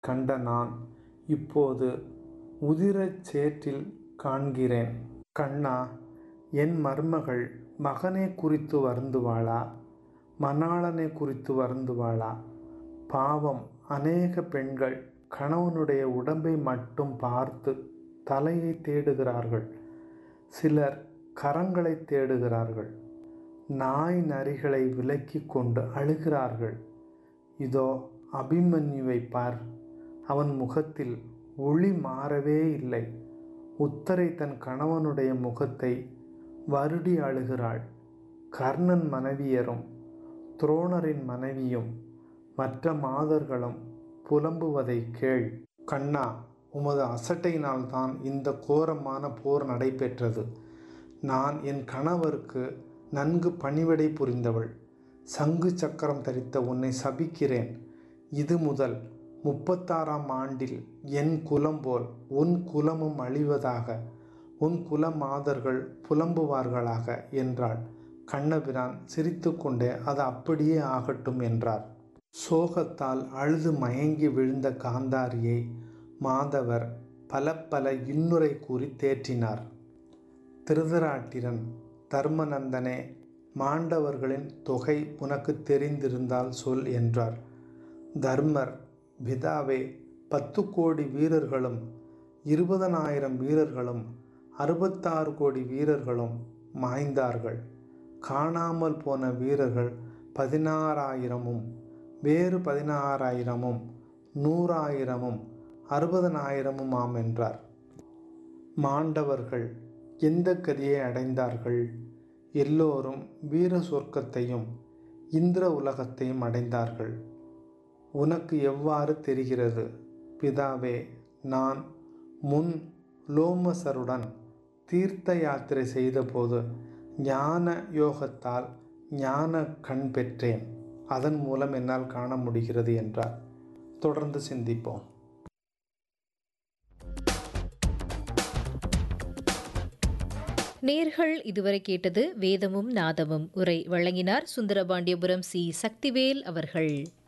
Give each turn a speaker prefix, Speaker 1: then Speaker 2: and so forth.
Speaker 1: கண்ட நான் இப்போது உதிரச் சேற்றில் காண்கிறேன் கண்ணா என் மருமகள் மகனை குறித்து வருந்துவாளா மணாளனை குறித்து வருந்துவாளா பாவம் அநேக பெண்கள் கணவனுடைய உடம்பை மட்டும் பார்த்து தலையை தேடுகிறார்கள் சிலர் கரங்களை தேடுகிறார்கள் நாய் நரிகளை விலக்கி கொண்டு அழுகிறார்கள் இதோ அபிமன்யுவை பார் அவன் முகத்தில் ஒளி மாறவே இல்லை உத்தரை தன் கணவனுடைய முகத்தை வருடி அழுகிறாள் கர்ணன் மனைவியரும் துரோணரின் மனைவியும் மற்ற மாதர்களும் புலம்புவதை கேள் கண்ணா உமது அசட்டையினால்தான் இந்த கோரமான போர் நடைபெற்றது நான் என் கணவருக்கு நன்கு பணிவிடை புரிந்தவள் சங்கு சக்கரம் தரித்த உன்னை சபிக்கிறேன் இது முதல் முப்பத்தாறாம் ஆண்டில் என் குலம் போல் உன் குலமும் அழிவதாக உன் குல மாதர்கள் புலம்புவார்களாக என்றாள் கண்ணபிரான் சிரித்துக்கொண்டே அது அப்படியே ஆகட்டும் என்றார் சோகத்தால் அழுது மயங்கி விழுந்த காந்தாரியை மாதவர் பல பல இன்னுரை கூறி தேற்றினார் திருதராட்டிரன் தர்மநந்தனே மாண்டவர்களின் தொகை உனக்கு தெரிந்திருந்தால் சொல் என்றார் தர்மர் பிதாவே பத்து கோடி வீரர்களும் இருபதனாயிரம் வீரர்களும் அறுபத்தாறு கோடி வீரர்களும் மாய்ந்தார்கள் காணாமல் போன வீரர்கள் பதினாறாயிரமும் வேறு பதினாறாயிரமும் நூறாயிரமும் அறுபதனாயிரமும் ஆம் என்றார் மாண்டவர்கள் எந்த கதியை அடைந்தார்கள் எல்லோரும் வீர சொர்க்கத்தையும் இந்திர உலகத்தையும் அடைந்தார்கள் உனக்கு எவ்வாறு தெரிகிறது பிதாவே நான் முன் லோமசருடன் தீர்த்த யாத்திரை செய்தபோது ஞான யோகத்தால் ஞான கண் பெற்றேன் அதன் மூலம் என்னால் காண முடிகிறது என்றார் தொடர்ந்து சிந்திப்போம்
Speaker 2: நேர்கள் இதுவரை கேட்டது வேதமும் நாதமும் உரை வழங்கினார் சுந்தரபாண்டியபுரம் சி சக்திவேல் அவர்கள்